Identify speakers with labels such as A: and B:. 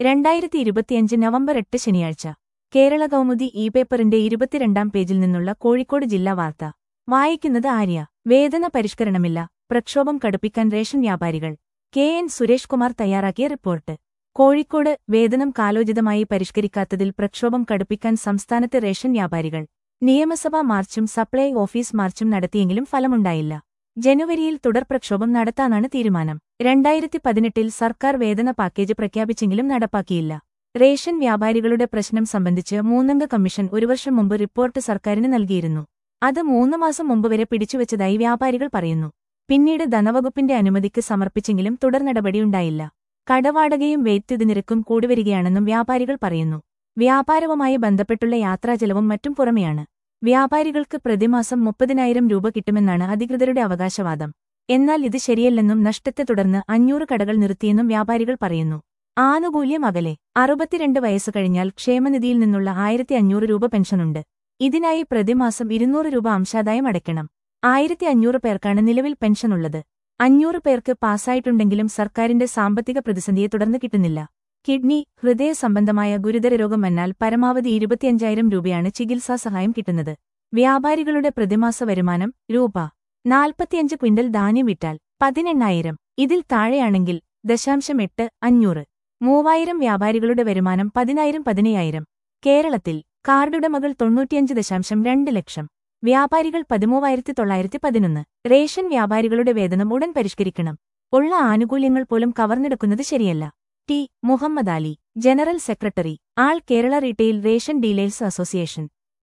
A: രണ്ടായിരത്തി ഇരുപത്തിയഞ്ച് നവംബർ എട്ട് ശനിയാഴ്ച കേരള കൗമുദി ഇ പേപ്പറിന്റെ ഇരുപത്തിരണ്ടാം പേജിൽ നിന്നുള്ള കോഴിക്കോട് ജില്ലാ വാർത്ത വായിക്കുന്നത് ആര്യ വേതന പരിഷ്കരണമില്ല പ്രക്ഷോഭം കടുപ്പിക്കാൻ റേഷൻ വ്യാപാരികൾ കെ എൻ സുരേഷ് കുമാർ തയ്യാറാക്കിയ റിപ്പോർട്ട് കോഴിക്കോട് വേതനം കാലോചിതമായി പരിഷ്കരിക്കാത്തതിൽ പ്രക്ഷോഭം കടുപ്പിക്കാൻ സംസ്ഥാനത്തെ റേഷൻ വ്യാപാരികൾ നിയമസഭാ മാർച്ചും സപ്ലൈ ഓഫീസ് മാർച്ചും നടത്തിയെങ്കിലും ഫലമുണ്ടായില്ല ജനുവരിയിൽ തുടർ പ്രക്ഷോഭം നടത്താനാണ് തീരുമാനം രണ്ടായിരത്തി പതിനെട്ടിൽ സർക്കാർ വേതന പാക്കേജ് പ്രഖ്യാപിച്ചെങ്കിലും നടപ്പാക്കിയില്ല റേഷൻ വ്യാപാരികളുടെ പ്രശ്നം സംബന്ധിച്ച് മൂന്നംഗ കമ്മീഷൻ ഒരു വർഷം മുമ്പ് റിപ്പോർട്ട് സർക്കാരിന് നൽകിയിരുന്നു അത് മൂന്ന് മാസം മുമ്പ് വരെ പിടിച്ചുവച്ചതായി വ്യാപാരികൾ പറയുന്നു പിന്നീട് ധനവകുപ്പിന്റെ അനുമതിക്ക് സമർപ്പിച്ചെങ്കിലും തുടർ നടപടിയുണ്ടായില്ല കടവാടകയും വൈദ്യുതി നിരക്കും കൂടിവരികയാണെന്നും വ്യാപാരികൾ പറയുന്നു വ്യാപാരവുമായി ബന്ധപ്പെട്ടുള്ള യാത്രാചെലവും മറ്റും പുറമെയാണ് വ്യാപാരികൾക്ക് പ്രതിമാസം മുപ്പതിനായിരം രൂപ കിട്ടുമെന്നാണ് അധികൃതരുടെ അവകാശവാദം എന്നാൽ ഇത് ശരിയല്ലെന്നും നഷ്ടത്തെ തുടർന്ന് അഞ്ഞൂറ് കടകൾ നിർത്തിയെന്നും വ്യാപാരികൾ പറയുന്നു ആനുകൂല്യം അകലെ അറുപത്തിരണ്ട് വയസ്സ് കഴിഞ്ഞാൽ ക്ഷേമനിധിയിൽ നിന്നുള്ള ആയിരത്തി അഞ്ഞൂറ് രൂപ പെൻഷനുണ്ട് ഇതിനായി പ്രതിമാസം ഇരുന്നൂറ് രൂപ അംശാദായം അടയ്ക്കണം ആയിരത്തി അഞ്ഞൂറ് പേർക്കാണ് നിലവിൽ പെൻഷനുള്ളത് അഞ്ഞൂറ് പേർക്ക് പാസ്സായിട്ടുണ്ടെങ്കിലും സർക്കാരിന്റെ സാമ്പത്തിക പ്രതിസന്ധിയെ തുടർന്ന് കിട്ടുന്നില്ല കിഡ്നി ഹൃദയ സംബന്ധമായ ഗുരുതര രോഗം വന്നാൽ പരമാവധി ഇരുപത്തിയഞ്ചായിരം രൂപയാണ് ചികിത്സാ സഹായം കിട്ടുന്നത് വ്യാപാരികളുടെ പ്രതിമാസ വരുമാനം രൂപ നാൽപ്പത്തിയഞ്ച് ക്വിന്റൽ ധാന്യം വിറ്റാൽ പതിനെണ്ണായിരം ഇതിൽ താഴെയാണെങ്കിൽ ദശാംശം എട്ട് അഞ്ഞൂറ് മൂവായിരം വ്യാപാരികളുടെ വരുമാനം പതിനായിരം പതിനയ്യായിരം കേരളത്തിൽ കാർഡുടമകൾ തൊണ്ണൂറ്റിയഞ്ച് ദശാംശം രണ്ട് ലക്ഷം വ്യാപാരികൾ പതിമൂവായിരത്തി തൊള്ളായിരത്തി പതിനൊന്ന് റേഷൻ വ്യാപാരികളുടെ വേതനം ഉടൻ പരിഷ്കരിക്കണം ഉള്ള ആനുകൂല്യങ്ങൾ പോലും കവർന്നെടുക്കുന്നത് ശരിയല്ല T Muhammad Ali general secretary all Kerala retail ration dealers association